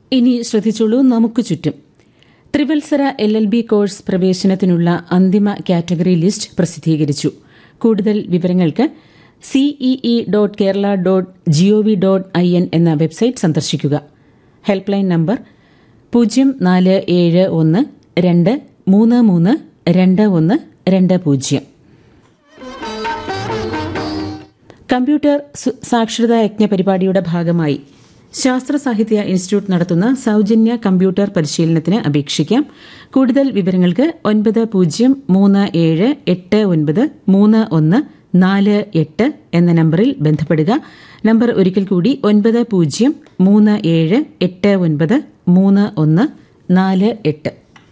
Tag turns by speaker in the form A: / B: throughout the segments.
A: ഇനി ശ്രദ്ധിച്ചോളൂ നമുക്ക് ചുറ്റും ത്രിവത്സര എൽ എൽ ബി കോഴ്സ് പ്രവേശനത്തിനുള്ള അന്തിമ കാറ്റഗറി ലിസ്റ്റ് പ്രസിദ്ധീകരിച്ചു കൂടുതൽ വിവരങ്ങൾക്ക് CEE dot Kerala dot GOV dot I N എന്ന വെബ്സൈറ്റ് സന്ദർശിക്കുക ഹെൽപ്പ് ലൈൻ നമ്പർ പൂജ്യം നാല് ഏഴ് ഒന്ന് രണ്ട് മൂന്ന് മൂന്ന് രണ്ട് ഒന്ന് രണ്ട് പൂജ്യം കമ്പ്യൂട്ടർ സു- സാക്ഷരതാ യജ്ഞ പരിപാടിയുടെ ഭാഗമായി ശാസ്ത്ര സാഹിത്യ ഇൻസ്റ്റിറ്റ്യൂട്ട് നടത്തുന്ന സൌജന്യ കമ്പ്യൂട്ടർ പരിശീലനത്തിന് അപേക്ഷിക്കാം കൂടുതൽ വിവരങ്ങൾക്ക് ഒൻപത് പൂജ്യം മൂന്ന് ഏഴ് എട്ട് ഒൻപത് മൂന്ന് ഒന്ന് നാല് എട്ട് എന്ന നമ്പറിൽ ബന്ധപ്പെടുക നമ്പർ ഒരിക്കൽ കൂടി ഒൻപത് പൂജ്യം മൂന്ന് ഏഴ് എട്ട് ഒൻപത് മൂന്ന് ഒന്ന് നാല് എട്ട്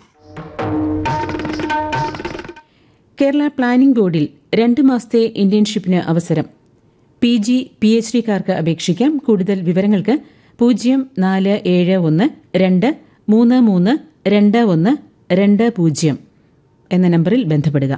A: കേരള പ്ലാനിംഗ് ബോർഡിൽ രണ്ട് മാസത്തെ ഇന്റേൺഷിപ്പിന് അവസരം പി ജി പി എച്ച് ഡിക്കാർക്ക് അപേക്ഷിക്കാം കൂടുതൽ വിവരങ്ങൾക്ക് പൂജ്യം നാല് ഏഴ് ഒന്ന് രണ്ട് മൂന്ന് മൂന്ന് രണ്ട് ഒന്ന് രണ്ട് പൂജ്യം എന്ന നമ്പറിൽ ബന്ധപ്പെടുക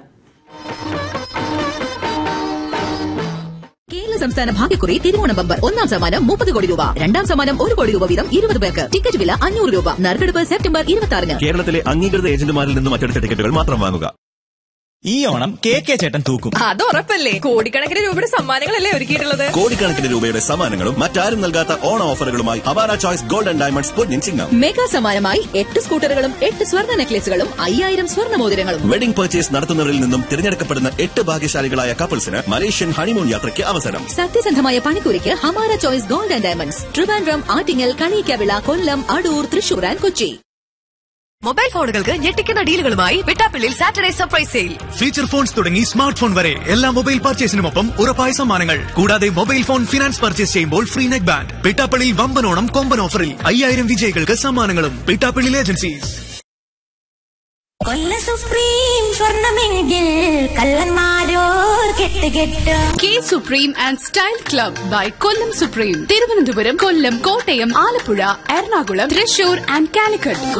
B: കേരള സംസ്ഥാന ഭാഗ്യക്കുറി തിരുവോണം ബമ്പർ ഒന്നാം സമ്മാനം മുപ്പത് കോടി രൂപ രണ്ടാം സമ്മാനം ഒരു കോടി രൂപ വീതം ഇരുപത് പേർക്ക് ടിക്കറ്റ് വില അഞ്ഞൂറ് രൂപ നറുക്കെടുപ്പ് സെപ്റ്റംബർ ഇരുപത്തി ആറിന്
C: കേരളത്തിലെ അംഗീകൃത ഏജന്റുമാരിൽ നിന്നും മറ്റെടുത്ത ടിക്കറ്റുകൾ മാത്രം വാങ്ങുക
D: ഈ ഓണം കെ കെ ചേട്ടൻ തൂക്കും
E: അത് ഉറപ്പല്ലേ കോടിക്കണക്കിന് രൂപയുടെ സമ്മാനങ്ങളല്ലേ ഒരുക്കിയിട്ടുള്ളത്
C: കോടിക്കണക്കിന് രൂപയുടെ സമ്മാനങ്ങളും മറ്റാരും നൽകാത്ത ഓണ ഓഫറുകളുമായി അവാര ചോയ്സ് ഗോൾഡ് ആൻഡ് ഡയമണ്ട്സ് പൊന്നിൻ ചിങ്ങം
B: മെഗാ സമ്മാനമായി എട്ട് സ്കൂട്ടറുകളും എട്ട് സ്വർണ്ണ നെക്ലേസുകളും അയ്യായിരം സ്വർണ്ണ മോതിരങ്ങളും
C: വെഡിംഗ് പർച്ചേസ് നടത്തുന്നവരിൽ നിന്നും തിരഞ്ഞെടുക്കപ്പെടുന്ന എട്ട് ഭാഗ്യശാലികളായ കപ്പിൾസിന് മലേഷ്യൻ ഹണിമൂൺ യാത്രയ്ക്ക് അവസരം
B: സത്യസന്ധമായ പണിക്കൂലിക്ക് Hamara choice gold and diamonds Trivandrum Attingal Kaniyikkavila Kollam Adoor Thrissur and Kochi
E: mobile ഫോണുകൾക്ക് ഞെട്ടിക്കുന്ന ഡീലുകളുമായി വെട്ടാപ്പള്ളിയിൽ Saturday surprise sale
D: feature phones തുടങ്ങി സ്മാർട്ട് ഫോൺ വരെ എല്ലാ മൊബൈൽ പർച്ചേസിനുമൊപ്പം ഉറപ്പായ സമ്മാനങ്ങൾ കൂടാതെ മൊബൈൽ ഫോൺ ഫിനാൻസ് പർച്ചേസ് ചെയ്യുമ്പോൾ ഫ്രീ നെറ്റ് ബാൻഡ് പിട്ടാപ്പള്ളിയിൽ വമ്പനോണം കൊമ്പൻ ഓഫറിൽ അയ്യായിരം വിജയികൾക്ക് സമ്മാനങ്ങളും പിട്ടാപ്പള്ളിയിൽ ഏജൻസീസ്
F: കൊല്ല സുപ്രീം സ്വർണമെങ്കിൽ കള്ളന്മാരോർ കെട്ട് കെട്ട്
G: K supreme and style club by Kollam supreme Thiruvananthapuram Kollam Kottayam Alappuzha Ernakulam Thrissur and Calicut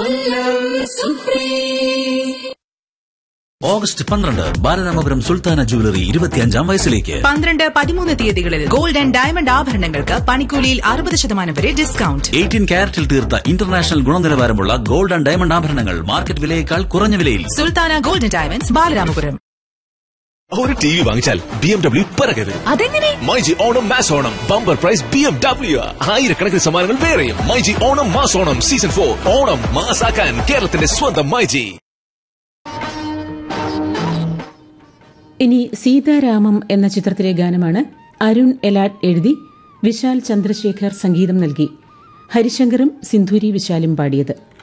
H: August പന്ത്രണ്ട് ബാലരാമപുരം സുൽത്താന ജുവലറി ഇരുപത്തിയഞ്ചാം വയസ്സിലേക്ക്
E: പന്ത്രണ്ട് പതിമൂന്ന് തീയതികളിൽ ഗോൾഡ് ആൻഡ് ഡയമണ്ട് ആഭരണങ്ങൾക്ക് പണിക്കൂലിയിൽ അറുപത് ശതമാനം വരെ ഡിസ്കൗണ്ട്
H: എയ്റ്റീൻ ക്യാരറ്റിൽ തീർത്ത ഇന്റർനാഷണൽ ഗുണനിലവാരമുള്ള ഗോൾഡ് ആൻഡ് ഡയമണ്ട് ആഭരണങ്ങൾ മാർക്കറ്റ് വിലയേക്കാൾ കുറഞ്ഞ വിലയിൽ
E: Sultana gold and diamonds Balaramapuram
I: ഒരു ടി വി വാങ്ങിച്ചാൽ ബി എം ഡബ്ല്യു പിറകെ വരും
E: അതെങ്ങനെ
I: myG Onam mass Onam bumper prize B M W ആയിരക്കണക്കിന് സമ്മാനങ്ങൾ വേറെയും myG Onam mass Onam season for Onam മാസാക്കാൻ കേരളത്തിന്റെ സ്വന്തം മൈജി
A: ഇനി സീതാരാമം എന്ന ചിത്രത്തിലെ ഗാനമാണ് അരുൺ എലാട്ട് എഴുതി വിശാൽ ചന്ദ്രശേഖർ സംഗീതം നൽകി ഹരിശങ്കറും സിന്ധൂരി വിശാലും പാടിയത്